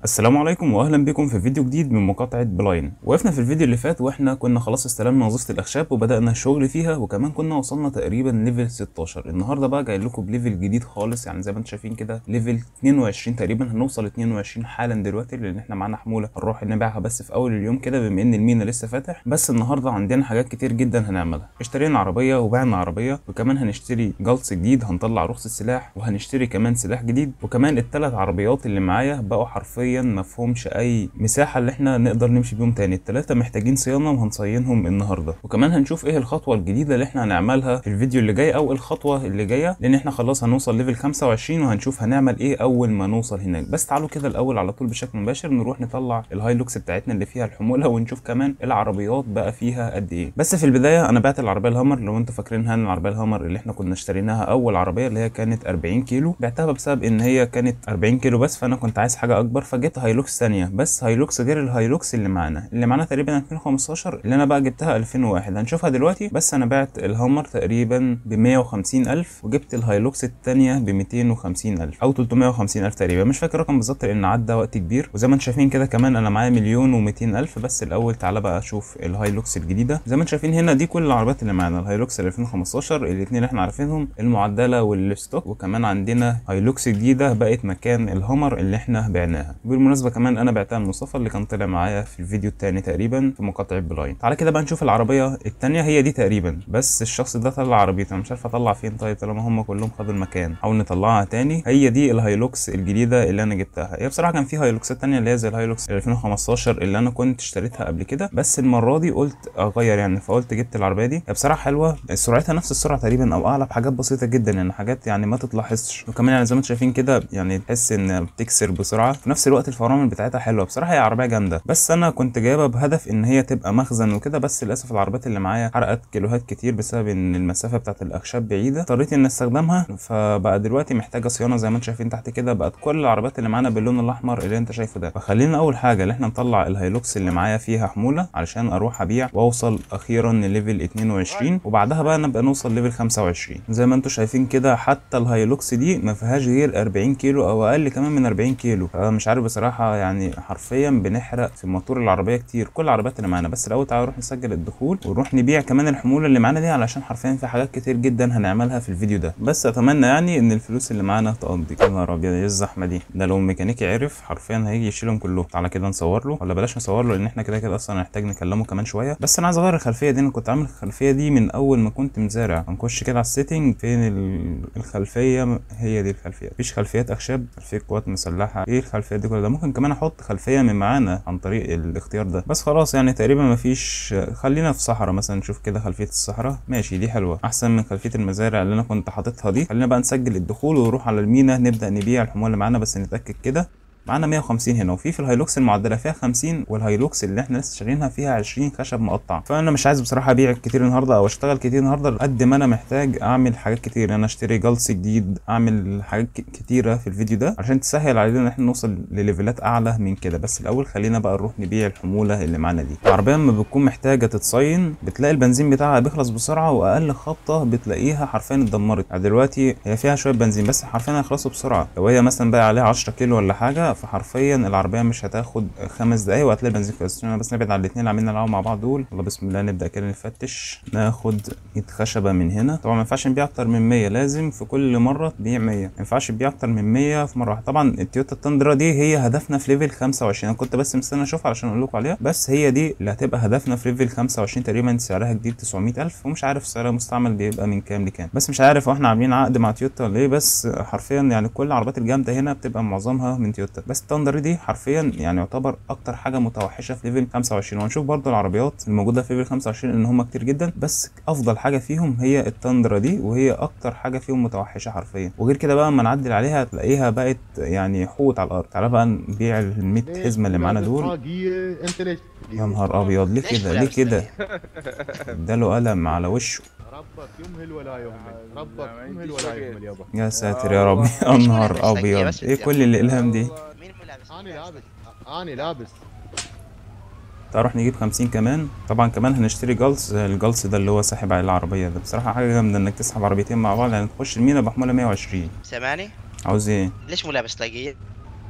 السلام عليكم واهلا بكم في فيديو جديد من مقاطعه بلاين وقفنا في الفيديو اللي فات واحنا كنا خلاص استلمنا وظيفه الاخشاب وبدانا الشغل فيها وكمان كنا وصلنا تقريبا ليفل 16 النهارده بقى جاي لكم بليفل جديد خالص يعني زي ما انتم شايفين كده ليفل 22 تقريبا هنوصل 22 حالا دلوقتي لان احنا معانا حموله هنروح نبيعها بس في اول اليوم كده بما ان المينا لسه فاتح بس النهارده عندنا حاجات كتير جدا هنعملها اشترينا عربيه وبعنا عربيه وكمان هنشتري جلطس جديد هنطلع رخص السلاح وهنشتري كمان سلاح جديد وكمان الثلاث عربيات اللي معايا بقوا حرفيا مفهومش اي مساحه اللي احنا نقدر نمشي بيهم تاني الثلاثه محتاجين صيانه وهنصينهم النهارده وكمان هنشوف ايه الخطوه الجديده اللي احنا هنعملها في الفيديو اللي جاي او الخطوه اللي جايه لان احنا خلاص هنوصل ليفل 25 وهنشوف هنعمل ايه اول ما نوصل هناك بس تعالوا كده الاول على طول بشكل مباشر نروح نطلع الهايلوكس بتاعتنا اللي فيها الحموله ونشوف كمان العربيات بقى فيها قد ايه بس في البدايه انا بعت العربيه الهامر لو انتوا فاكرينها ان العربيه الهامر اللي احنا كنا اشتريناها اول عربيه اللي هي كانت 40 كيلو بعتها بسبب ان هي كانت 40 كيلو بس فانا كنت عايز حاجه اكبر فجبت هايلوكس ثانيه بس هايلوكس غير الهايلوكس اللي معانا اللي معانا تقريبا 2015 اللي انا بقى جبتها 2001 هنشوفها دلوقتي بس انا بعت الهامر تقريبا ب 150 الف وجبت الهايلوكس الثانيه ب 250 الف او 350 الف تقريبا مش فاكر الرقم بالظبط لان عدى وقت كبير وزي ما انتم شايفين كده كمان انا معايا مليون و200 الف بس الاول تعالى بقى اشوف الهايلوكس الجديده زي ما انتم شايفين هنا دي كل العربيات اللي معانا الهايلوكس 2015 الاثنين اللي احنا عارفينهم المعدله والستوك وكمان عندنا هايلوكس جديده بقت مكان الهامر اللي احنا بعناها بالمناسبه كمان انا بعتها لمصطفى اللي كان طلع معايا في الفيديو الثاني تقريبا في مقاطعه بلاين تعالى كده بقى نشوف العربيه الثانيه هي دي تقريبا بس الشخص ده طلع عربيته انا مش عارف اطلع فين طيب طالما هم كلهم خدوا المكان حاول نطلعها تاني هي دي الهايلوكس الجديده اللي انا جبتها هي بصراحه كان في هايلوكسات تانية اللي هي زي الهايلوكس 2015 اللي انا كنت اشتريتها قبل كده بس المره دي قلت اغير يعني فقلت جبت العربيه دي هي بصراحه حلوه سرعتها نفس السرعه تقريبا او اعلى بحاجات بسيطه جدا يعني حاجات يعني ما تتلاحظش وكمان يعني زي ما انتم شايفين كده يعني تحس ان بتكسر بسرعه في نفس الوقت الفرامل بتاعتها حلوه بصراحه هي عربيه جامده بس انا كنت جايبها بهدف ان هي تبقى مخزن وكده بس للاسف العربيات اللي معايا حرقت كيلوهات كتير بسبب ان المسافه بتاعت الاخشاب بعيده اضطريت ان استخدمها فبقى دلوقتي محتاجه صيانه زي ما انتم شايفين تحت كده بقت كل العربيات اللي معانا باللون الاحمر اللي انت شايفه ده فخلينا اول حاجه اللي احنا نطلع الهايلوكس اللي معايا فيها حموله علشان اروح ابيع واوصل اخيرا لليفل 22 وبعدها بقى نبقى نوصل ليفل 25 زي ما انتم شايفين كده حتى الهايلوكس دي ما فيهاش غير 40 كيلو او اقل كمان من 40 كيلو مش عارف بصراحه يعني حرفيا بنحرق في موتور العربيه كتير كل العربيات اللي معانا بس الاول تعالوا نروح نسجل الدخول ونروح نبيع كمان الحموله اللي معانا دي علشان حرفيا في حاجات كتير جدا هنعملها في الفيديو ده بس اتمنى يعني ان الفلوس اللي معانا تقضي يا نهار ابيض ايه الزحمه دي ده لو الميكانيكي عرف حرفيا هيجي يشيلهم كلهم تعالى كده نصور له ولا بلاش نصور له لان احنا كده كده اصلا هنحتاج نكلمه كمان شويه بس انا عايز اغير الخلفيه دي انا كنت عامل الخلفيه دي من اول ما كنت مزارع هنخش كده على السيتنج فين الخلفيه هي دي الخلفيه مفيش خلفيات اخشاب خلفيه قوات مسلحه ايه الخلفيه دي كلها ده ممكن كمان احط خلفيه من معانا عن طريق الاختيار ده بس خلاص يعني تقريبا مفيش خلينا في صحراء مثلا نشوف كده خلفيه الصحراء ماشي دي حلوه احسن من خلفيه المزارع اللي انا كنت حاططها دي خلينا بقى نسجل الدخول ونروح على المينا نبدا نبيع الحمول اللي معانا بس نتاكد كده معانا 150 هنا وفي في الهايلوكس المعدله فيها 50 والهايلوكس اللي احنا لسه شارينها فيها 20 خشب مقطع فانا مش عايز بصراحه ابيع كتير النهارده او اشتغل كتير النهارده قد ما انا محتاج اعمل حاجات كتير انا اشتري جلس جديد اعمل حاجات كتيره في الفيديو ده عشان تسهل علينا ان احنا نوصل لليفلات اعلى من كده بس الاول خلينا بقى نروح نبيع الحموله اللي معانا دي العربيه لما بتكون محتاجه تتصين بتلاقي البنزين بتاعها بيخلص بسرعه واقل خبطه بتلاقيها حرفيا اتدمرت يعني دلوقتي هي فيها شويه بنزين بس حرفيا هيخلصوا بسرعه لو هي مثلا بقى عليها 10 كيلو ولا حاجه فحرفيا العربيه مش هتاخد خمس دقايق وهتلاقي البنزين خلص انا بس نبعد عن الاثنين اللي عاملين نلعبوا مع بعض دول يلا بسم الله نبدا كده نفتش ناخد 100 خشبه من هنا طبعا ما ينفعش نبيع اكتر من 100 لازم في كل مره تبيع 100 ما ينفعش تبيع اكتر من 100 في مره واحده طبعا التويوتا التندرا دي هي هدفنا في ليفل 25 انا كنت بس مستني اشوفها علشان اقول لكم عليها بس هي دي اللي هتبقى هدفنا في ليفل 25 تقريبا سعرها جديد 900000 ومش عارف سعرها مستعمل بيبقى من كام لكام بس مش عارف واحنا عاملين عقد مع تويوتا ولا ايه بس حرفيا يعني كل العربيات الجامده هنا بتبقى معظمها من تويوتا بس التندرا دي حرفيا يعني يعتبر اكتر حاجه متوحشه في ليفل 25 وهنشوف برضو العربيات الموجوده في ليفل 25 ان هم كتير جدا بس افضل حاجه فيهم هي التندرا دي وهي اكتر حاجه فيهم متوحشه حرفيا وغير كده بقى اما نعدل عليها هتلاقيها بقت يعني حوت على الارض تعالى بقى نبيع ال 100 حزمه اللي معانا دول انت ليش يا نهار ابيض ليه ليش كده ليه ملابس كده اداله قلم على وشه ربك يمهل ولا يهمل ربك يمهل ولا يهمل يابا يا ساتر يا رب يا نهار ابيض ايه كل الاقلام دي مين ملابس؟ انا لابس انا لابس تعال نروح نجيب 50 كمان طبعا كمان هنشتري جلس الجلس ده اللي هو ساحب على العربيه ده بصراحه حاجه جامده انك تسحب عربيتين مع بعض يعني تخش المينا بحموله 120 سامعني؟ عاوز ايه ليش مو لابس طاقية؟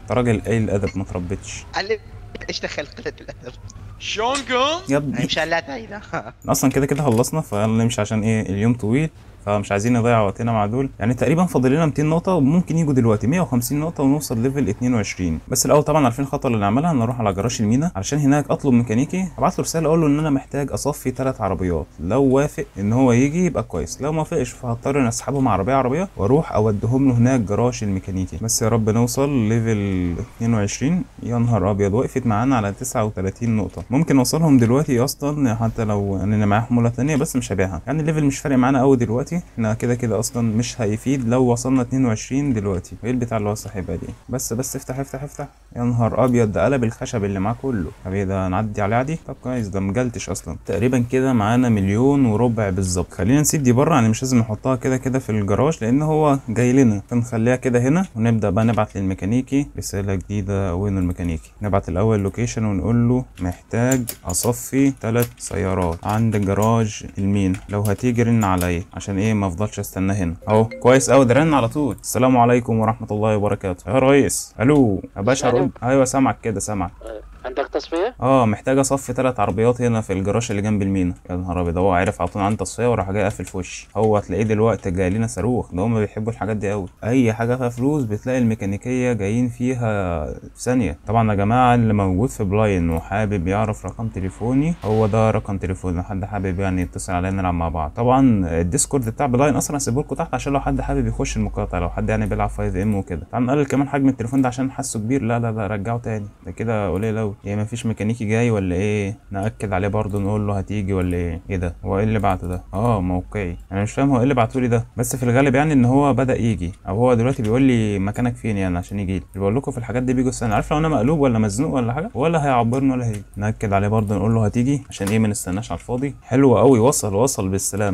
انت راجل قليل الادب ما تربيتش علم ايش دخل قلة الادب؟ شلون قمت؟ يا هاي ابني مشان لا تعيدها اصلا كده كده خلصنا فيلا نمشي عشان ايه اليوم طويل فمش عايزين نضيع وقتنا مع دول يعني تقريبا فاضل لنا 200 نقطه وممكن يجوا دلوقتي 150 نقطه ونوصل ليفل 22 بس الاول طبعا عارفين الخطوه اللي نعملها نروح على جراج المينا علشان هناك اطلب ميكانيكي ابعت له رساله اقول له ان انا محتاج اصفي ثلاث عربيات لو وافق ان هو يجي يبقى كويس لو ما وافقش فهضطر ان اسحبهم عربيه عربيه واروح اوديهم له هناك جراج الميكانيكي بس يا رب نوصل ليفل 22 يا نهار ابيض وقفت معانا على 39 نقطه ممكن اوصلهم دلوقتي اصلا حتى لو اننا معايا حموله ثانيه بس مش هبيعها يعني الليفل مش فارق معانا قوي دلوقتي احنا كده كده اصلا مش هيفيد لو وصلنا 22 دلوقتي وايه البتاع اللي هو صاحبها دي بس بس افتح افتح افتح يا نهار ابيض ده قلب الخشب اللي معاه كله طب ايه ده نعدي عليه عادي طب كويس ده مجلتش اصلا تقريبا كده معانا مليون وربع بالظبط خلينا نسيب دي بره يعني مش لازم نحطها كده كده في الجراج لان هو جاي لنا فنخليها كده هنا ونبدا بقى نبعت للميكانيكي رساله جديده وين الميكانيكي نبعت الاول لوكيشن ونقول له محتاج اصفي ثلاث سيارات عند جراج المين لو هتيجي رن عليا عشان ايه ما افضلش استنى هنا اهو كويس قوي ده رن على طول السلام عليكم ورحمه الله وبركاته يا ريس الو يا باشا ألو. رد ايوه سامعك كده سامعك عندك تصفية؟ اه محتاج اصفي ثلاث عربيات هنا في الجراج اللي جنب المينا يا نهار ابيض هو عارف على طول عن تصفيه وراح جاي قافل في وشي هو هتلاقيه دلوقتي جاي لنا صاروخ ده هما بيحبوا الحاجات دي قوي اي حاجه فيها فلوس بتلاقي الميكانيكيه جايين فيها في ثانيه طبعا يا جماعه اللي موجود في بلاين وحابب يعرف رقم تليفوني هو ده رقم تليفوني لو حد حابب يعني يتصل علينا نلعب مع بعض طبعا الديسكورد بتاع بلاين اصلا هسيبه لكم تحت عشان لو حد حابب يخش المقاطعه لو حد يعني بيلعب 5 ام وكده طبعا نقلل كمان حجم التليفون ده عشان حاسه كبير لا لا لا رجعه تاني ده كده قليل قوي يعني مفيش ميكانيكي جاي ولا ايه ناكد عليه برضه نقول له هتيجي ولا ايه ايه ده هو ايه اللي بعته ده اه موقعي انا مش فاهم هو ايه اللي بعته لي ده بس في الغالب يعني ان هو بدا يجي او هو دلوقتي بيقول لي مكانك فين يعني عشان يجي لي بقول لكم في الحاجات دي بيجوا السنه عارف لو انا مقلوب ولا مزنوق ولا حاجه ولا هيعبرني ولا هيجي ناكد عليه برضه نقول له هتيجي عشان ايه ما نستناش على الفاضي حلو قوي وصل وصل بالسلامه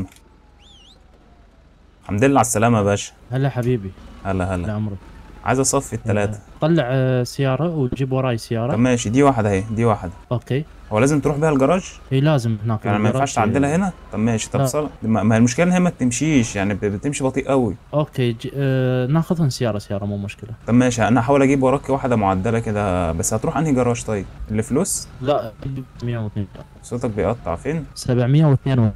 الحمد لله على السلامه يا باشا هلا حبيبي هلا هلا لعمرك عايز اصفي الثلاثه طلع آه، سيارة وجيب وراي طب سيارة ماشي دي واحده اهي دي واحده اوكي هو لازم تروح بيها الجراج هي لازم هناك يعني ما الجراج. ينفعش تعدلها هنا طب ماشي طب لا. صل... ما ما هي المشكله ان هي ما بتمشيش يعني ب- بتمشي بطيء قوي اوكي ج... آه ناخذهم سيارة سيارة مو مشكلة طب ماشي انا هحاول اجيب وراك واحده معدله كده بس هتروح انهي جراج طيب اللي فلوس لا 732 صوتك بيقطع فين 732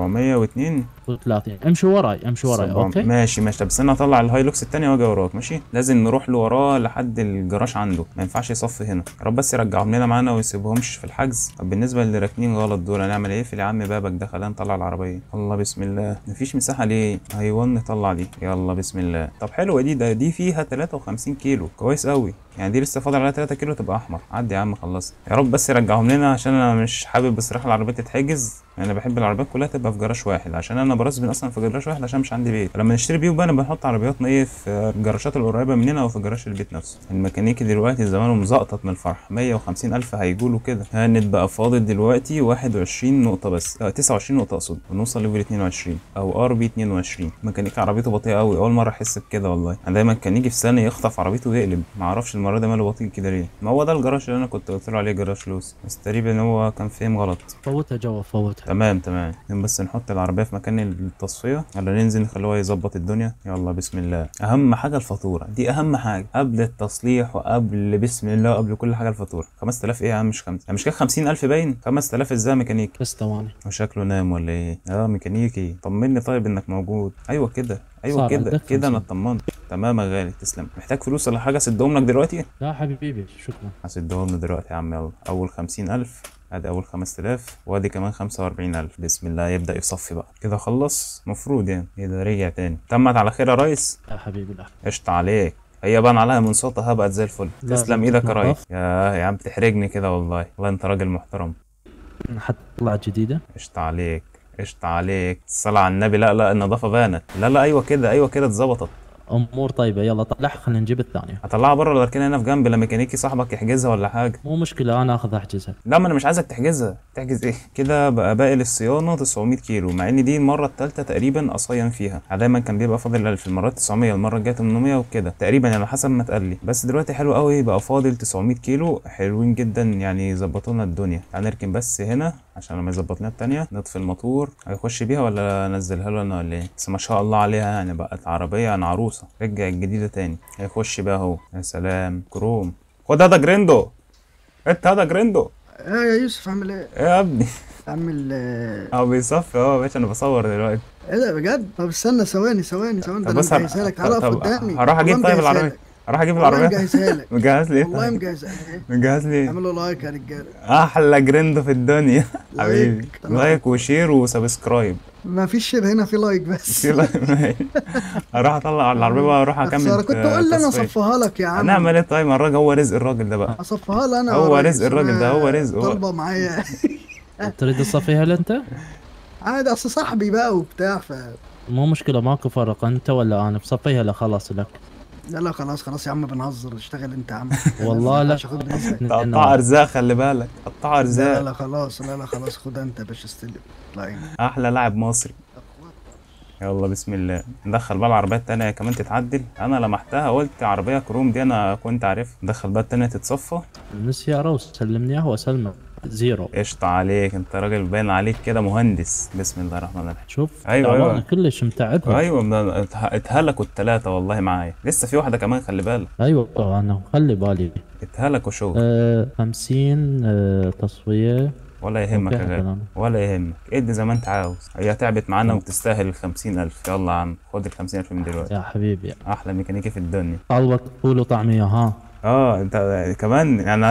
702 امشوا وراي امشوا وراي سبعة- اوكي ماشي ماشي طب استنى اطلع الهايلوكس التانية واجي وراك ماشي لازم نروح له وراه لحد الجراج عنده ما ينفعش يصفي هنا يا رب بس يرجعهم لنا معانا ويسيبهمش في الحجز طب بالنسبه اللي راكنين غلط دول هنعمل ايه في يا عم بابك ده خلينا نطلع العربيه الله بسم الله مفيش مساحه ليه ايوه نطلع دي يلا بسم الله طب حلوه دي ده دي فيها 53 كيلو كويس قوي يعني دي لسه فاضل عليها 3 كيلو تبقى احمر عدي يا عم خلصت يا رب بس يرجعهم لنا عشان انا مش حابب بصراحه العربيه تتحجز انا بحب العربيات كلها تبقى في جراج واحد عشان انا برسبن اصلا في جراج واحد عشان مش عندي بيت لما نشتري بيوت بقى انا بنحط عربياتنا ايه في الجراشات القريبه مننا او في جراج البيت نفسه الميكانيكي دلوقتي زمانه مزقطط من الفرح 150 الف هيجوا كده هانت بقى فاضل دلوقتي 21 نقطه بس لا 29 نقطه اقصد ونوصل ليفل 22 او ار بي 22 ميكانيكي عربيته بطيئه قوي اول مره احس بكده والله انا دايما كان يجي في ثانيه يخطف عربيته ويقلب ما اعرفش المره دي ماله بطيء كده ليه ما هو ده الجراج اللي انا كنت قلت له عليه جراج لوس بس تقريبا هو كان فاهم غلط فوتها جوا فوتها تمام تمام عايزين بس نحط العربية في مكان التصفية ولا ننزل نخلوها يظبط الدنيا يلا بسم الله أهم حاجة الفاتورة دي أهم حاجة قبل التصليح وقبل بسم الله وقبل كل حاجة الفاتورة 5000 إيه يا عم مش خمسة يعني مش كده 50000 باين 5000 إزاي ميكانيكي بس ثواني وشكله نام ولا إيه اه ميكانيكي طمني طيب إنك موجود أيوه كده أيوه صار كده عندك كده أنا 50. اطمنت تمام يا غالي تسلم محتاج فلوس ولا حاجة أسدهم لك دلوقتي لا حبيبي شكرا هسدهم لك دلوقتي يا عم يلا أول 50000 ادي اول 5000 وادي كمان 45000 بسم الله يبدا يصفي بقى كده خلص مفروض يعني ايه ده رجع تاني تمت على خير يا ريس يا حبيبي لا قشطة عليك هي بان عليها من صوتها بقت زي الفل لا، تسلم لا، ايدك يا نظف. ريس يا يا عم تحرجني كده والله والله انت راجل محترم حتطلع جديدة قشطة عليك قشطة عليك الصلاة على النبي لا لا النظافة بانت لا لا ايوه كده ايوه كده اتظبطت امور طيبة يلا طلعها خلينا نجيب الثانية هطلعها بره ولا اركنها هنا في جنب لميكانيكي صاحبك يحجزها ولا حاجة مو مشكلة انا اخذ احجزها لا ما انا مش عايزك تحجزها تحجز ايه كده بقى باقي للصيانه 900 كيلو مع ان دي المره الثالثه تقريبا اصين فيها دايما كان بيبقى فاضل 1000 المره 900 المره الجايه 800 وكده تقريبا يعني حسب ما اتقال لي بس دلوقتي حلو قوي بقى فاضل 900 كيلو حلوين جدا يعني ظبطوا لنا الدنيا تعال نركن بس هنا عشان لما يظبط لنا التانية نطفي الموتور هيخش بيها ولا انزلها له انا ولا ايه بس ما شاء الله عليها يعني بقت عربية انا عروسة رجع الجديدة تاني هيخش بيها اهو يا سلام كروم خد هذا جريندو انت هذا جريندو ايه يا يوسف عامل ايه؟ ايه يا ابني عامل آه، اه بيصفي اه يا باشا انا بصور دلوقتي ايه ده بجد؟ طب استنى ثواني ثواني ثواني ده طب انا بص أنا- مجهزها لك طب- تعالى اقف طب قدامي هروح اجيب والله طيب مجهزها العربية لك. هروح اجيب والله العربية مجهزها لك مجهز لي إيه والله طيب؟ مجهزها لك مجهز لي إيه؟ اعملوا لايك يا رجاله احلى جريندو في الدنيا حبيبي لايك. تمام. لايك وشير وسبسكرايب ما فيش شير هنا في لايك بس في لايك. اروح اطلع العربيه بقى اروح اكمل خسارة كنت آه، قول لي انا تصفية. اصفها لك يا عم هنعمل ايه طيب ما الراجل هو رزق الراجل ده بقى اصفها لي انا هو يا ريس. رزق الراجل ده، أنا هو رزق، هو. طالبه معايا تريد تصفيها انت؟ عادي اصل صاحبي بقى وبتاع ف مو مشكلة ماكو فرق انت ولا انا بصفيها لا خلاص لك لا لا خلاص خلاص يا عم بنهزر اشتغل انت يا عم والله لا. مش هاخد رزقك. تقطع ارزاق خلي بالك قطع لا ارزاق لا خلاص لا لا خلاص خد انت يا باشا استلم اطلع هنا احلى لاعب مصري يلا بسم الله ندخل بقى العربيات التانية كمان تتعدل انا لمحتها قلت عربية كروم دي انا كنت عارفها ندخل بقى التانية تتصفى السيارة وسلمني اياها واسلمه زيرو قشطة عليك انت راجل باين عليك كده مهندس بسم الله الرحمن الرحيم شوف أيوة، تعبان أيوة. كلش متعبها ايوه من- ات- اتهلكوا التلاتة والله معايا لسه في واحدة كمان خلي بالك ايوه انا خلي بالي اتهلكوا شغل آه خمسين آه تصفية ولا يهمك يا أوكي، غالي تمام. ولا يهمك ادي زي ما انت عاوز هي تعبت معانا وتستاهل الخمسين ألف يلا يا عم خد الخمسين ألف من دلوقتي يا حبيبي أحلى ميكانيكي في الدنيا طالبك فول وطعمية ها اه انت كمان يعني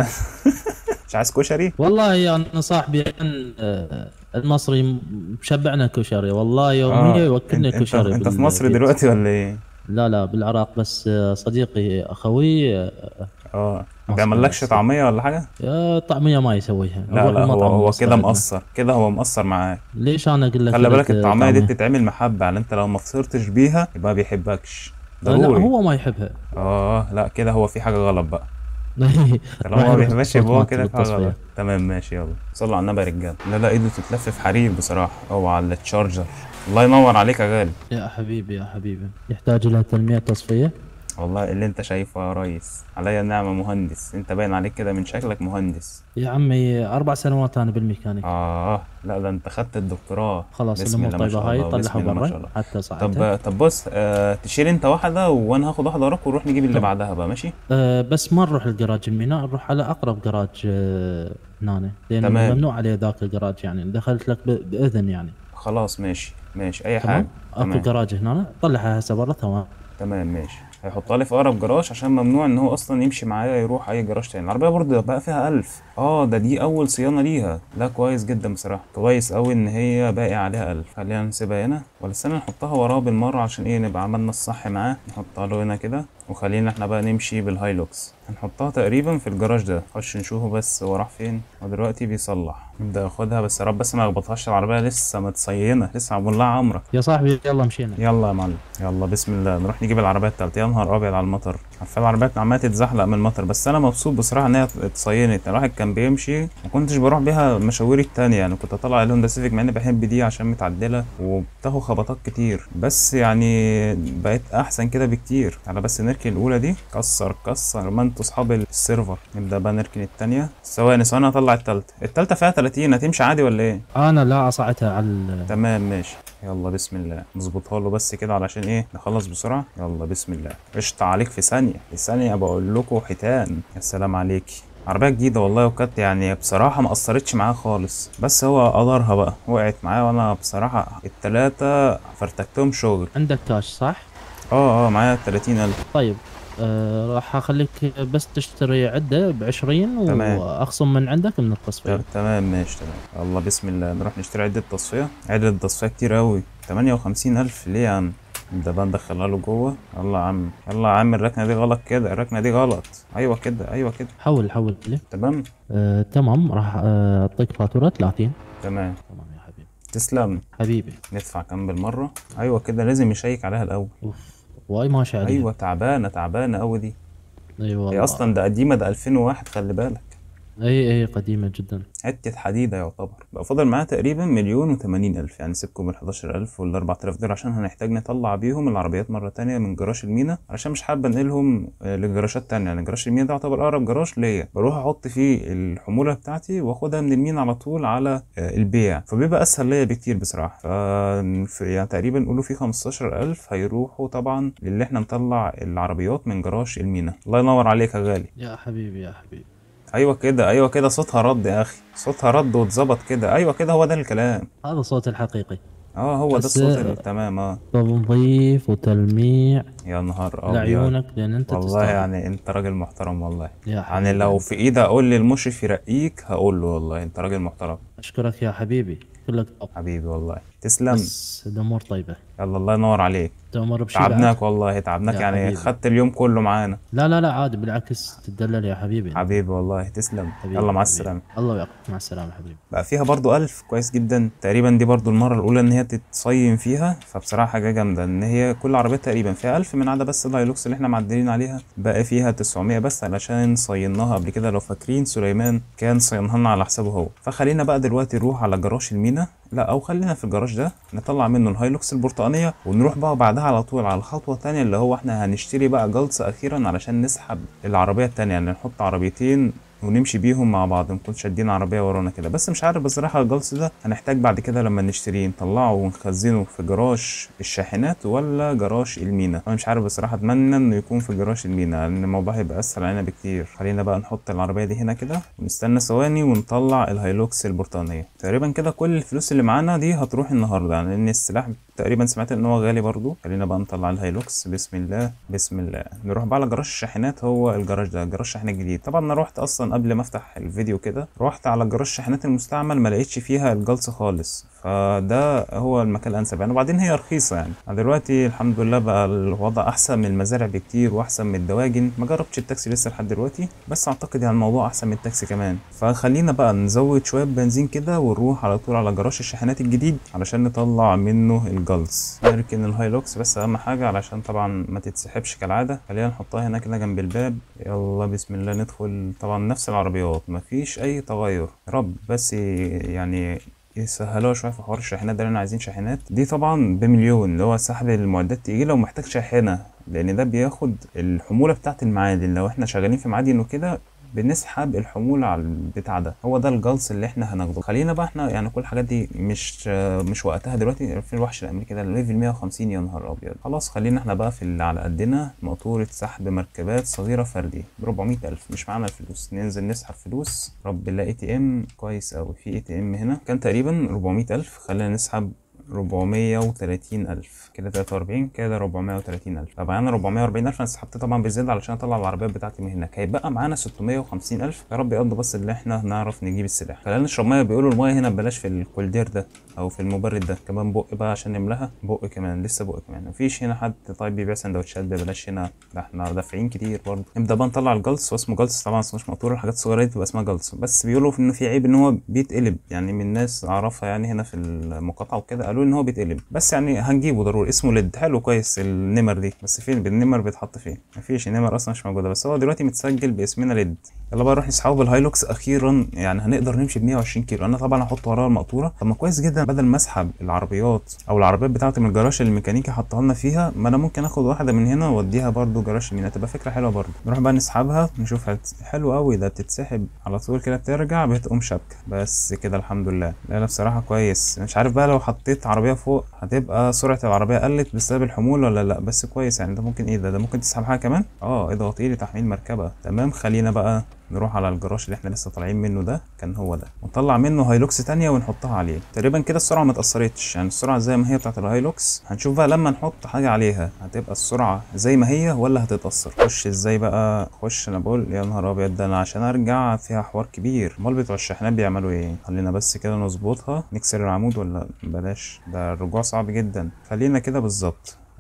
مش عايز كشري والله يا انا صاحبي عن آه، المصري م- مشبعنا كشري والله اه يوميا يوكلنا انت, انت, كشري انت في بال- مصر بال- دلوقتي ولا ايه لا لا بالعراق بس آه، صديقي اخوي آه، اه ما مصر بيعملكش بس. طعمية ولا حاجة آه، طعمية ما يسويها لا نروح لا هو المطعم هو المصري كده عندنا. مقصر كده هو مقصر معاك ليش انا اقول لك خلي بالك إذا الطعمية دي طعمية؟ بتتعمل محبة يعني انت لو ما فطرتش بيها يبقى بيحبكش لا ضروري هو ما يحبها اه لا كده هو في حاجة غلط بقى طالما راح ما يروح بيحبش الصوت يبقى هو مالته كده في حاجة بالتصفية. غلط تمام ماشي يلا صلوا على النبي يا رجاله لا لا ايده تتلف في حرير بصراحة او على التشارجر الله ينور عليك يا غالي يا حبيبي يا حبيبي يحتاج لها تنمية تصفية والله اللي انت شايفه يا ريس عليا النعمة مهندس انت باين عليك كده من شكلك مهندس يا عمي اربع سنوات انا بالميكانيك اه لا ده انت خدت الدكتوراه خلاص بسم الامور الله ما طيبة شاء هاي الله، بسم طلعها الله ما شاء برا الله. حتى ساعتها طب طب بص آه تشيل انت واحدة وانا هاخد واحدة وراك ونروح نجيب اللي طب. بعدها بقى ماشي أه بس ما نروح الجراج الميناء نروح على اقرب جراج أه هنا لان تمام. ممنوع عليه ذاك الجراج يعني دخلت لك ب- باذن يعني خلاص ماشي ماشي اي تمام حاجة اكو تمام جراج هنا طلعها هسه برا تمام تمام ماشي هيحطها لي في اقرب جراج عشان ممنوع ان هو اصلا يمشي معايا يروح اي جراج تاني العربيه برضه بقى فيها ألف اه ده دي اول صيانه ليها لا كويس جدا بصراحه كويس قوي ان هي باقي عليها ألف خلينا نسيبها هنا ولا استنى نحطها وراه بالمره عشان ايه نبقى عملنا الصح معاه نحطها له هنا كده وخلينا احنا بقى نمشي بالهايلوكس هنحطها تقريبا في الجراج ده نخش نشوفه بس هو راح فين ودلوقتي بيصلح نبدا ياخدها بس يا رب بس ما يخبطهاش العربيه لسه متصينه لسه معمول لها عمره يا صاحبي يلا مشينا يلا يا معلم يلا بسم الله نروح نجيب العربية التالتة يا نهار أبيض على المطر عارفة العربيات عمالة تتزحلق من المطر بس أنا مبسوط بصراحة إن هي اتصينت الواحد كان بيمشي ما كنتش بروح بيها مشاويري التانية يعني كنت أطلع الهوندا سيفيك مع إني بحب دي عشان متعدلة وبتاخد خبطات كتير بس يعني بقت أحسن كده بكتير تعالى بس نركن الأولى دي كسر كسر ما انتوا أصحاب السيرفر نبدأ بقى نركن التانية ثواني ثواني هطلع التالتة التالتة فيها 30 هتمشي عادي ولا إيه؟ انا لا اصعدها على ال- تمام ماشي يلا بسم الله نظبطها له بس كده علشان ايه نخلص بسرعه يلا بسم الله قشطه عليك في ثانيه في ثانيه بقول لكم حيتان يا سلام عليك عربيه جديده والله وكانت يعني بصراحه ما اثرتش معاها خالص بس هو قدرها بقى وقعت معايا وانا بصراحه التلاته فرتكتهم شغل عندك كاش صح اه اه معايا 30000 طيب آه راح اخليك بس تشتري عده ب 20 تمام. واخصم من عندك من التصفيه ت- تمام ماشي تمام يلا بسم الله نروح نشتري عدة تصفية عدة تصفية كتير أوي تمانية وخمسين ألف ليه يا عم ده بقى ندخلها له جوه يلا يا عم يلا يا عم الركنة دي غلط كده الركنة دي غلط أيوة كده أيوة كده حول حول لي تمام آه تمام راح آه، اعطيك فاتوره 30 تمام تمام يا حبيبي تسلم حبيبي ندفع كام بالمرة أيوة كده لازم يشيك عليها الأول اوف واي ماشي عليها أيوة تعبانة تعبانة أوي دي اي هي والله أصلا ده قديمة ده 2001 خلي بالك اي اي قديمة جدا حتة حديدة يعتبر بقى فاضل معاها تقريبا مليون وتمانين ألف يعني سيبكم من الحداشر ألف ولا أربعة آلاف دول عشان هنحتاج نطلع بيهم العربيات مرة تانية من جراج المينا عشان مش حابة أنقلهم آه، لجراجات تانية يعني جراج المينا ده يعتبر أقرب جراج ليا بروح أحط فيه الحمولة بتاعتي وآخدها من المينا على طول على آه، البيع فبيبقى أسهل ليا بكتير بصراحة ف في- يعني تقريبا نقولوا فيه خمستاشر ألف هيروحوا طبعا للي احنا نطلع العربيات من جراج المينا الله ينور عليك يا غالي يا حبيبي يا حبيبي ايوه كده ايوه كده صوتها رد يا اخي صوتها رد واتظبط كده ايوه كده هو ده الكلام هذا صوت الحقيقي اه هو ده بس- الصوت التمام اه تنظيف وتلميع يا نهار ابيض لعيونك لان انت والله تستاهل يعني انت راجل محترم والله يا يعني حبيبي لو في ايدي اقول للمشرف يرقيك هقول له والله انت راجل محترم اشكرك يا حبيبي كلك طب حبيبي والله تسلم بس الامور طيبه يلا الله ينور عليك تأمر بشي بعد؟ تعبناك والله تعبناك يا يعني حبيبي. خدت اليوم كله معانا لا لا لا عادي بالعكس تدلل يا حبيبي حبيبي والله تسلم حبيبي يلا مع حبيبي. السلامه الله يعطيك مع السلامه حبيبي بقى فيها برضو ألف كويس جدا تقريبا دي برضو المرة الأولى إن هي تتصين فيها فبصراحة حاجة جامدة إن هي كل عربية تقريبا فيها ألف من عدا بس الهايلوكس اللي إحنا معدلين عليها بقى فيها 900 بس علشان صيناها قبل كده لو فاكرين سليمان كان صينها لنا على حسابه هو فخلينا بقى دلوقتي نروح على جراج المينا لا أو خلينا في الجراج ده نطلع منه الهايلوكس البرتقانية ونروح بقى بعدها على طول على الخطوة التانية اللي هو إحنا هنشتري بقى جلطة أخيرا علشان نسحب العربية التانية يعني نحط عربيتين ونمشي بيهم مع بعض نكون شادين عربية ورانا كده بس مش عارف بصراحة الجلس ده هنحتاج بعد كده لما نشتريه نطلعه ونخزنه في جراج الشاحنات ولا جراج المينا انا مش عارف بصراحة اتمنى انه يكون في جراج المينا لان الموضوع هيبقى اسهل علينا بكتير خلينا بقى نحط العربية دي هنا كده ونستنى ثواني ونطلع الهايلوكس البرتقانية تقريبا كده كل الفلوس اللي معانا دي هتروح النهاردة يعني لان السلاح تقريبا سمعت ان هو غالي برضو خلينا بقى نطلع الهايلوكس بسم الله بسم الله نروح بقى على جراج الشاحنات هو الجراج ده جراج شاحن جديد طبعا انا رحت اصلا قبل ما افتح الفيديو كده رحت على جراج الشاحنات المستعمل ما لقيتش فيها الجلص خالص فده هو المكان الانسب يعني وبعدين هي رخيصه يعني دلوقتي الحمد لله بقى الوضع احسن من المزارع بكتير واحسن من الدواجن ما جربتش التاكسي لسه لحد دلوقتي بس اعتقد يعني الموضوع احسن من التاكسي كمان فخلينا بقى نزود شويه بنزين كده ونروح على طول على جراج الشاحنات الجديد علشان نطلع منه الجلص نركن الهايلوكس بس اهم حاجه علشان طبعا ما تتسحبش كالعاده خلينا نحطها هنا كده جنب الباب يلا بسم الله ندخل طبعا نفس العربيات مفيش اي تغير يا رب بس يعني يسهلوها شويه في حوار الشاحنات ده لان عايزين شاحنات دي طبعا بمليون اللي هو سحب المعدات تقيله ومحتاج شاحنه لان ده بياخد الحموله بتاعه المعادن لو احنا شغالين في معادن وكده بنسحب الحمولة على البتاع ده هو ده الجلس اللي احنا هناخده خلينا بقى احنا يعني كل الحاجات دي مش مش وقتها دلوقتي في الوحش الامريكي ده ليفل 150 يا نهار ابيض خلاص خلينا احنا بقى في اللي على قدنا مقطورة سحب مركبات صغيرة فردي ب 400 الف مش معانا الفلوس ننزل نسحب فلوس رب الله اي تي ام كويس اوي في اي تي ام هنا كان تقريبا 400 الف خلينا نسحب 430 ألف كده 43 كده 430 ألف طبعا أنا 440 ألف أنا سحبت طبعا بزيادة علشان أطلع العربيات بتاعتي من هناك هيبقى معانا 650 ألف يا رب يقضوا بس اللي إحنا نعرف نجيب السلاح خلينا نشرب مية بيقولوا المية هنا ببلاش في الكولدير ده أو في المبرد ده كمان بق بقى عشان نملاها بق كمان لسه بق كمان مفيش هنا حد طيب بيبيع سندوتشات ببلاش هنا ده إحنا دافعين كتير برضه نبدأ بقى نطلع الجلس واسمه جلس طبعا اسمه مش مقطور الحاجات الصغيرة دي تبقى اسمها جلس بس بيقولوا إن في عيب إن هو بيتقلب يعني من ناس أعرفها يعني هنا في المقاطعة وكده قالوا ان هو بيتقلب بس يعني هنجيبه ضروري اسمه ليد حلو كويس النمر دي بس فين بالنمر بيتحط فين مفيش النمر اصلا مش موجوده بس هو دلوقتي متسجل باسمنا ليد يلا بقى نروح نسحبه بالهايلوكس اخيرا يعني هنقدر نمشي ب 120 كيلو انا طبعا هحط وراها المقطوره طب ما كويس جدا بدل ما اسحب العربيات او العربيات بتاعتي من الجراج اللي الميكانيكي حطها لنا فيها ما انا ممكن اخد واحده من هنا واوديها برده جراج مينا تبقى فكره حلوه برده نروح بقى نسحبها نشوف هت... حلو قوي ده بتتسحب على طول كده بترجع بتقوم شبكه بس كده الحمد لله لا لا بصراحه كويس مش عارف بقى لو حطيت عربيه فوق هتبقى سرعه العربيه قلت بسبب الحمول ولا لا بس كويس يعني ده ممكن ايه ده ده ممكن تسحب حاجه كمان اه اضغطي لي تحميل مركبه تمام خلينا بقى نروح على الجراج اللي احنا لسه طالعين منه ده كان هو ده ونطلع منه هايلوكس تانية ونحطها عليه تقريبا كده السرعه ما اتاثرتش يعني السرعه زي ما هي بتاعت الهايلوكس هنشوف بقى لما نحط حاجه عليها هتبقى السرعه زي ما هي ولا هتتاثر خش ازاي بقى خش انا بقول يا نهار ابيض ده انا عشان ارجع فيها حوار كبير امال بتوع الشاحنات بيعملوا ايه خلينا بس كده نظبطها نكسر العمود ولا بلاش ده الرجوع صعب جدا خلينا كده بالظبط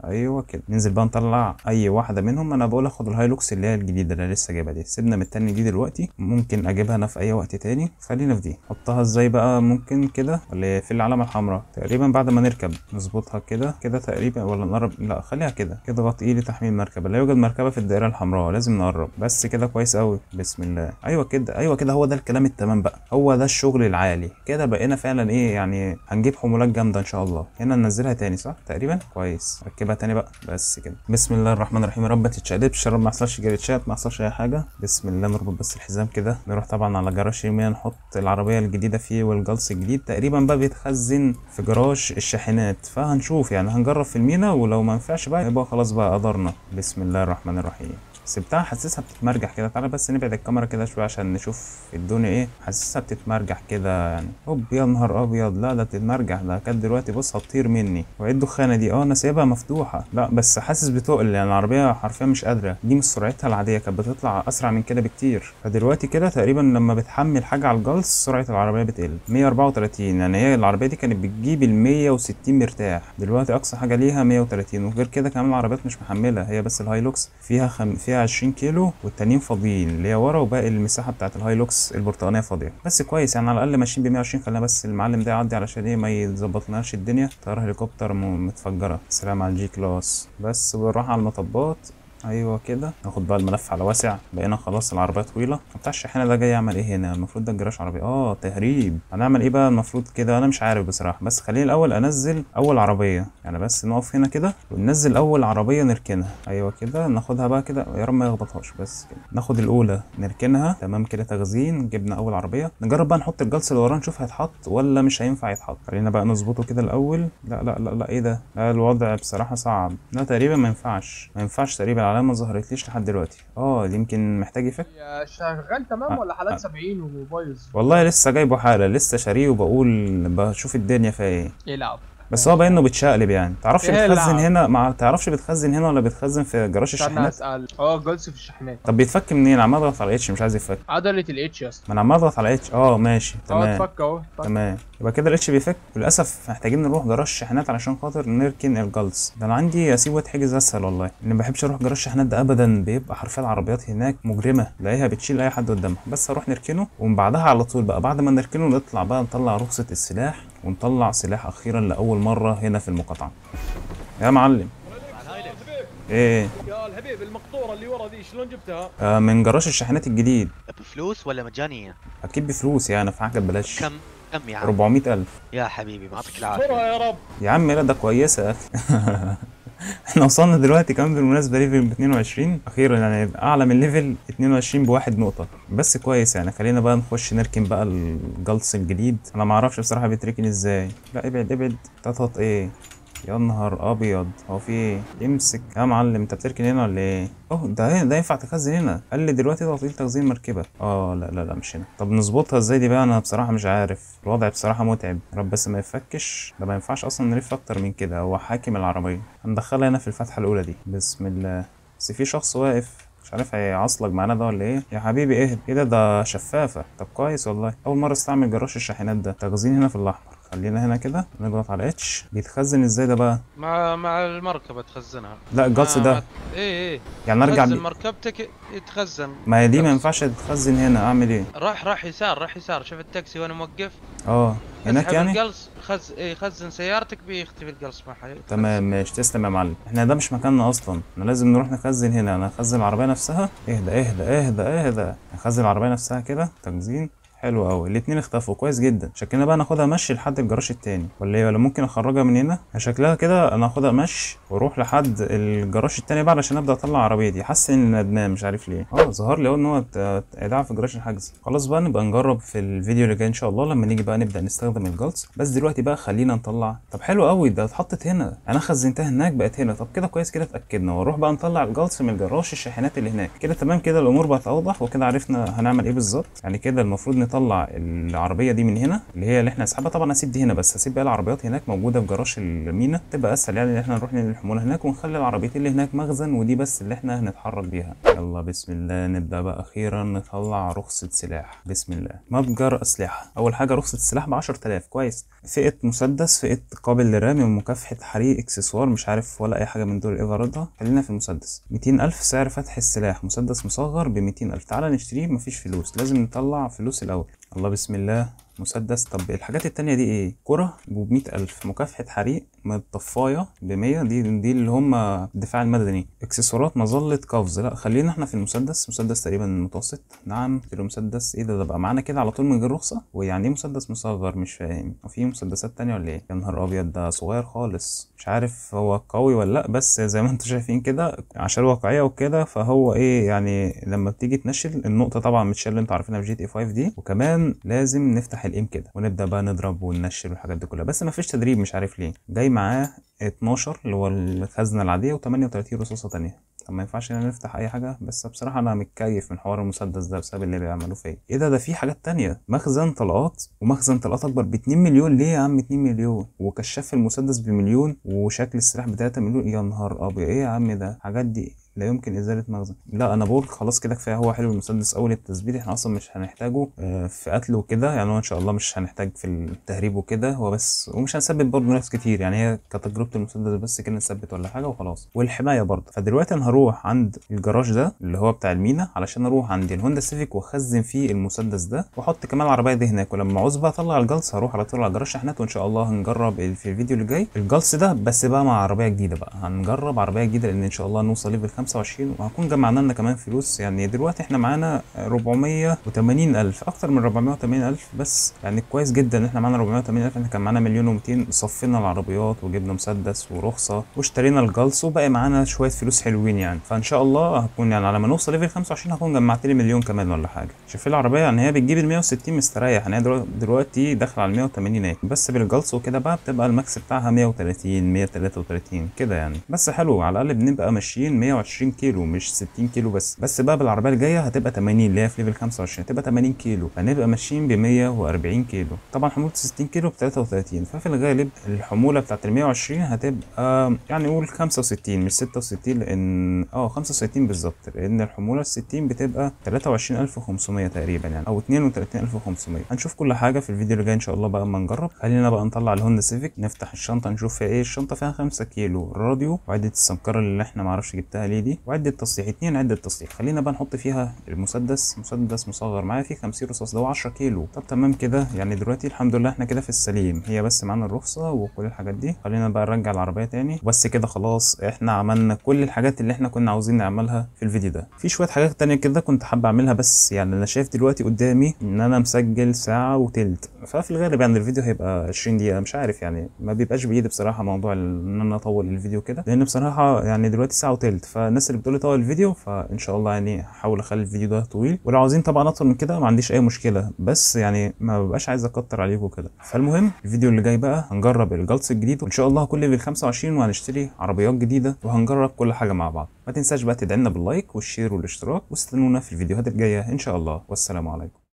ايوه كده ننزل بقى نطلع اي واحده منهم انا بقول اخد الهايلوكس اللي هي الجديده اللي أنا لسه جايبها دي سيبنا من التاني دي دلوقتي ممكن اجيبها انا في اي وقت تاني خلينا في دي احطها ازاي بقى ممكن كده ولا في العلامه الحمراء تقريبا بعد ما نركب نظبطها كده كده تقريبا ولا نقرب لا خليها كده كده ضغط ايه لتحميل مركبه لا يوجد مركبه في الدائره الحمراء لازم نقرب بس كده كويس قوي بسم الله ايوه كده ايوه كده هو ده الكلام التمام بقى هو ده الشغل العالي كده بقينا فعلا ايه يعني هنجيب حمولات جامده ان شاء الله هنا ننزلها تاني صح تقريبا كويس ركبها تاني بقى بس كده بسم الله الرحمن الرحيم يا رب ما تتشقلبش يا رب ما يحصلش جريتشات ما يحصلش اي حاجه بسم الله نربط بس الحزام كده نروح طبعا على جراج يوميا نحط العربيه الجديده فيه والجلس الجديد تقريبا بقى بيتخزن في جراج الشاحنات فهنشوف يعني هنجرب في المينا ولو ما ينفعش بقى يبقى خلاص بقى قدرنا بسم الله الرحمن الرحيم سبتها حاسسها بتتمرجح كده تعالى بس نبعد الكاميرا كده شويه عشان نشوف الدنيا ايه حاسسها بتتمرجح كده يعني هوب يا نهار ابيض لا ده بتتمرجح ده كانت دلوقتي بص هتطير مني وايه الدخانه دي اه انا سايبها مفتوحه لا بس حاسس بتقل يعني العربيه حرفيا مش قادره دي مش سرعتها العاديه كانت بتطلع اسرع من كده بكتير فدلوقتي كده تقريبا لما بتحمل حاجه على الجلس سرعه العربيه بتقل 134 يعني هي العربيه دي كانت بتجيب ال 160 مرتاح دلوقتي اقصى حاجه ليها 130 وغير كده كمان العربيات مش محمله هي بس الهايلوكس فيها خم... فيها 20 كيلو والتانيين فاضيين اللي هي ورا وباقي المساحه بتاعت الهايلوكس البرتقانيه فاضيه بس كويس يعني على الاقل ماشيين ب 120 خلينا بس المعلم ده يعدي علشان ايه ما يظبطلناش الدنيا طياره هليكوبتر م- متفجره سلام على الجي كلاس بس بنروح على المطبات ايوه كده ناخد بقى الملف على واسع بقينا خلاص العربيه طويله بتاع الشاحنه ده جاي يعمل ايه هنا المفروض ده الجراج عربيه اه تهريب هنعمل ايه بقى المفروض كده انا مش عارف بصراحه بس خليني الاول انزل اول عربيه يعني بس نقف هنا كده وننزل اول عربيه نركنها ايوه كده ناخدها بقى كده يا رب ما يخبطهاش بس كده ناخد الاولى نركنها تمام كده تخزين جبنا اول عربيه نجرب بقى نحط الجلس اللي وراه نشوف هيتحط ولا مش هينفع يتحط خلينا بقى نظبطه كده الاول لا لا لا لا ايه ده لا الوضع بصراحه صعب لا تقريبا ما ينفعش ما ينفعش تقريبا العلامه ما ظهرتليش لحد دلوقتي اه يمكن محتاج يفك يا شغال تمام ولا حالات 70 وبايظ والله لسه جايبه حاله لسه شاريه وبقول بشوف الدنيا فيها ايه يلعب بس هو باين انه بيتشقلب يعني تعرفش إيه بتخزن العب؟ هنا ما تعرفش بتخزن هنا ولا بتخزن في جراج استنى الشاحنات اسال اه جولس في الشاحنات طب بيتفك منين عمال اضغط على اتش مش عايز يفك عضله الاتش يا اسطى ما انا عمال اضغط على اتش اه ماشي اه تمام اتفك اهو اتفك. تمام يبقى كده الاتش بيفك وللاسف محتاجين نروح جراج الشاحنات علشان خاطر نركن الجلس ده انا عندي اسيب واتحجز اسهل والله لان ما بحبش اروح جراج الشاحنات ده ابدا بيبقى حرفيا العربيات هناك مجرمه تلاقيها بتشيل اي حد قدامها بس هروح نركنه ومن بعدها على طول بقى بعد ما نركنه نطلع بقى نطلع رخصه السلاح ونطلع سلاح اخيرا لاول مره هنا في المقاطعه يا معلم ايه يا الحبيب المقطوره اللي ورا ذي شلون جبتها؟ آه من جراج الشاحنات الجديد بفلوس ولا مجانية؟ اكيد بفلوس يعني في حاجه ببلاش كم كم يا عم؟ 400 الف يا حبيبي ما يعطيك استرها العافية يا رب يا عم لا ده كويسه يا اخي احنا وصلنا دلوقتي كمان بالمناسبه ليفل 22 اخيرا يعني اعلى من ليفل 22 بواحد نقطه بس كويس يعني خلينا بقى نخش نركن بقى الجلس الجديد انا ما اعرفش بصراحه بيتركن ازاي لا ابعد ابعد تطط ايه يا نهار ابيض هو في ايه امسك يا معلم انت بتركن هنا ولا ايه اوه ده ده ينفع تخزن هنا قال لي دلوقتي ده تطويل تخزين مركبه اه لا لا لا مش هنا طب نظبطها ازاي دي بقى انا بصراحه مش عارف الوضع بصراحه متعب يا رب بس ما يفكش ده ما ينفعش اصلا نلف اكتر من كده هو حاكم العربيه هندخلها هنا في الفتحه الاولى دي بسم الله بس في شخص واقف مش عارف هيعصلك معانا ده ولا ايه يا حبيبي ايه ايه ده ده شفافه طب كويس والله اول مره استعمل جراج الشاحنات ده تخزين هنا في الاحمر خلينا هنا كده نضغط على اتش بيتخزن ازاي ده بقى مع مع المركبة تخزنها لا الجلس مع- ده مع- ايه ايه يعني ارجع تخزن بي... مركبتك يتخزن ما هي دي ما جلس. ينفعش تتخزن هنا اعمل ايه راح راح يسار راح يسار شوف التاكسي وانا موقف اه هناك اسحب يعني الجلس خز ايه خزن سيارتك بيختفي الجلس معها تمام ماشي تسلم يا معلم احنا ده مش مكاننا اصلا احنا لازم نروح نخزن هنا انا اخزن العربيه نفسها اهدى اهدى اهدى اهدى نخزن العربيه نفسها كده تخزين حلو قوي الاتنين اختفوا كويس جدا شكلنا بقى ناخدها مشي لحد الجراج التاني ولا ايه ولا ممكن اخرجها من هنا شكلها كده انا اخدها مشي واروح لحد الجراج التاني بقى علشان ابدا اطلع عربيتي حاسس ان ندمان مش عارف ليه اه ظهر لي اهو ان هو ت- ت- ايداع في جراج الحجز خلاص بقى نبقى نجرب في الفيديو اللي جاي ان شاء الله لما نيجي بقى نبدا نستخدم الجلس بس دلوقتي بقى خلينا نطلع طب حلو قوي ده اتحطت هنا انا خزنتها هناك بقت هنا طب كده كويس كده اتاكدنا ونروح بقى نطلع الجلس من جراج الشاحنات اللي هناك كده تمام كده الامور بقت اوضح وكده عرفنا هنعمل ايه بالظبط يعني كده المفروض نطلع العربيه دي من هنا اللي هي اللي احنا هنسحبها طبعا هسيب دي هنا بس هسيب بقى العربيات هناك موجوده في جراج المينا تبقى اسهل يعني ان احنا نروح ننقل الحموله هناك ونخلي العربيتين اللي هناك مخزن ودي بس اللي احنا هنتحرك بيها يلا بسم الله نبدا بقى اخيرا نطلع رخصه سلاح بسم الله متجر اسلحه اول حاجه رخصه السلاح ب 10000 كويس فئه مسدس فئه قابل للرمي ومكافحه حريق اكسسوار مش عارف ولا اي حاجه من دول ايه غرضها خلينا في المسدس 200000 سعر فتح السلاح مسدس مصغر ب 200000 تعالى نشتريه مفيش فلوس لازم نطلع فلوس الاول الله بسم الله مسدس طب الحاجات التانية دي ايه كرة ب ألف مكافحة حريق طفاية ب 100 دي دي اللي هم الدفاع المدني اكسسوارات مظلة قفز لا خلينا احنا في المسدس مسدس تقريبا متوسط نعم كيلو مسدس ايه ده ده بقى معانا كده على طول من غير رخصة ويعني ايه مسدس مصغر مش فاهم وفي مسدسات تانية ولا ايه يا نهار ابيض ده صغير خالص مش عارف هو قوي ولا لا بس زي ما انتم شايفين كده عشان الواقعية وكده فهو ايه يعني لما بتيجي تنشل النقطة طبعا متشال انتوا عارفينها في جي تي اي 5 دي وكمان لازم نفتح الايم كده ونبدا بقى نضرب وننشل والحاجات دي كلها بس ما فيش تدريب مش عارف ليه جاي معاه 12 اللي هو الخزنه العاديه و38 رصاصه تانية طب ما ينفعش ان نفتح اي حاجه بس بصراحه انا متكيف من حوار المسدس ده بسبب اللي بيعملوه فيا ايه ده ده في حاجات تانية مخزن طلقات ومخزن طلقات اكبر ب 2 مليون ليه يا عم 2 مليون وكشاف المسدس بمليون وشكل السلاح ب 3 مليون يا نهار ابيض ايه يا عم ده حاجات دي لا يمكن ازاله مخزن لا انا بقول خلاص كده كفايه هو حلو المسدس اول التثبيت احنا اصلا مش هنحتاجه في قتل وكده يعني هو ان شاء الله مش هنحتاج في التهريب وكده هو بس ومش هنثبت برضه ناس كتير يعني هي كتجربه المسدس بس كده نثبت ولا حاجه وخلاص والحمايه برضه فدلوقتي انا هروح عند الجراج ده اللي هو بتاع المينا علشان اروح عند الهوندا سيفيك واخزن فيه المسدس ده واحط كمان العربيه دي هناك ولما عاوز بقى اطلع الجلس هروح على طول على جراج شحنات وان شاء الله هنجرب في الفيديو اللي جاي الجلس ده بس بقى مع عربيه جديده بقى هنجرب عربيه جديده لان ان شاء الله نوصل ليفل 25 وهكون جمعنا لنا كمان فلوس يعني دلوقتي احنا معانا 480 الف اكتر من 480 الف بس يعني كويس جدا ان احنا معانا 480 الف احنا كان معانا مليون و200 صفينا العربيات وجبنا مسدس ورخصه واشترينا الجلس وبقى معانا شويه فلوس حلوين يعني فان شاء الله هكون يعني على ما نوصل ليفل 25 هكون جمعت لي مليون كمان ولا حاجه شوف العربيه يعني هي بتجيب ال 160 مستريح يعني هي دلوقتي داخله على 180 اهي بس بالجلس وكده بقى بتبقى الماكس بتاعها 130 133 كده يعني بس حلو على الاقل بنبقى ماشيين 120 كيلو مش 60 كيلو بس بس بقى بالعربيه الجايه هتبقى 80 اللي هي في ليفل 25 هتبقى 80 كيلو هنبقى ماشيين ب 140 كيلو طبعا حموله 60 كيلو ب 33 ففي الغالب الحموله بتاعت ال 120 هتبقى يعني قول 65 مش 66 لان اه 65 بالظبط لان الحموله ال 60 بتبقى 23500 تقريبا يعني او 32500 هنشوف كل حاجه في الفيديو اللي جاي ان شاء الله بقى اما نجرب خلينا بقى نطلع الهوندا سيفيك نفتح الشنطه نشوف فيها ايه الشنطه فيها 5 كيلو راديو وعده السمكره اللي احنا معرفش جبتها ليه دي وعده تصليح اتنين عده تصليح خلينا بقى نحط فيها المسدس مسدس مصغر معايا فيه 50 رصاص ده هو 10 كيلو طب تمام كده يعني دلوقتي الحمد لله احنا كده في السليم هي بس معانا الرخصه وكل الحاجات دي خلينا بقى نرجع العربيه تاني بس كده خلاص احنا عملنا كل الحاجات اللي احنا كنا عاوزين نعملها في الفيديو ده في شويه حاجات تانية كده كنت حابب اعملها بس يعني انا شايف دلوقتي قدامي ان انا مسجل ساعه وتلت ففي الغالب يعني الفيديو هيبقى 20 دقيقه مش عارف يعني ما بيبقاش بايدي بصراحه موضوع ان انا اطول الفيديو كده لان بصراحه يعني دلوقتي ساعه وتلت فالناس اللي بتقول لي طول الفيديو فان شاء الله يعني هحاول اخلي الفيديو ده طويل ولو عاوزين طبعا اطول من كده ما عنديش اي مشكله بس يعني ما ببقاش عايز اكتر عليكم كده فالمهم الفيديو اللي جاي بقى هنجرب الجلطس الجديد وان شاء الله هكون ليفل 25 وهنشتري عربيات جديده وهنجرب كل حاجه مع بعض ما تنساش بقى تدعمنا باللايك والشير والاشتراك واستنونا في الفيديوهات الجايه ان شاء الله والسلام عليكم